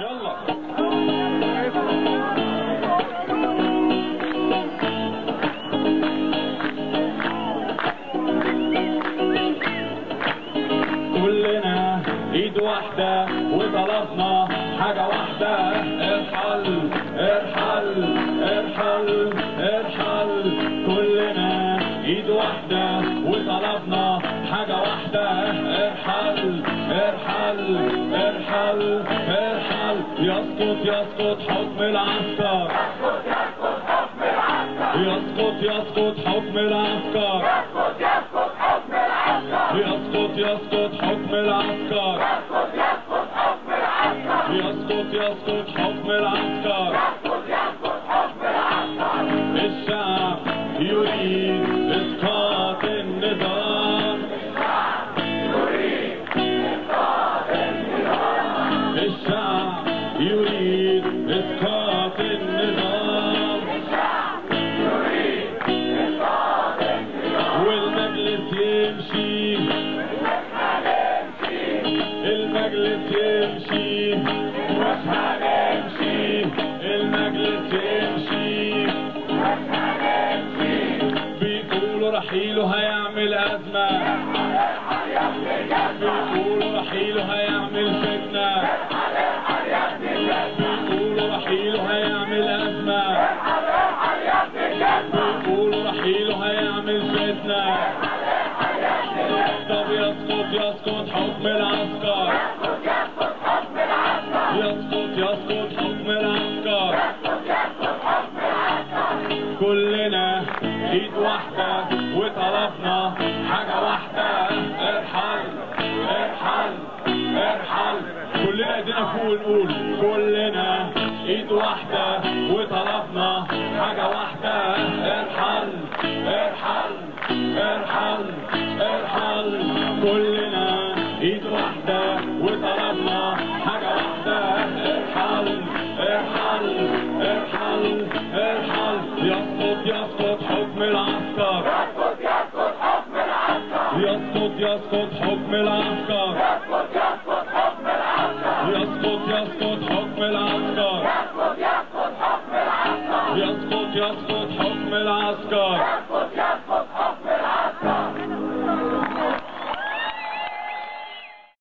يلا كلنا ايد واحدة وطلبنا حاجة واحدة ارحل ارحل ارحل ارحل كلنا ايد واحدة وطلبنا حاجة واحدة ارحل ارحل ارحل ارحل يسقط يسقط حكم العسكر يسقط يسقط حكم العسكر يسقط يسقط حكم العسكر يسقط يسقط حكم العسكر الشعب يريد اسقاط النظام الشعب يريد اسقاط النظام والمجلس يمشي المجلس يمشي مش هنمشي المجلس يمشي بيقولوا رحيله هيعمل أزمة بيقولوا رحيله هيعمل فتنة بيقولوا رحيله هيعمل أزمة بيقولوا رحيله هيعمل فتنة طب يسقط يسقط حكم العسكر يسقط يسقط حكم العسكر كلنا ايد واحدة وطلبنا حاجة واحدة ارحل ارحل ارحل كلنا ايدينا فوق ونقول كلنا ايد واحدة وطلبنا حاجة واحدة ارحل ارحل ارحل ارحل كلنا ايد واحدة وطلبنا حاجة واحدة ارحل ارحل ارحل ارحل يسقط يسقط حكم العسكر يسقط يسقط حكم العسكر يسقط يسقط حكم العسكر يسقط يسقط حكم العسكر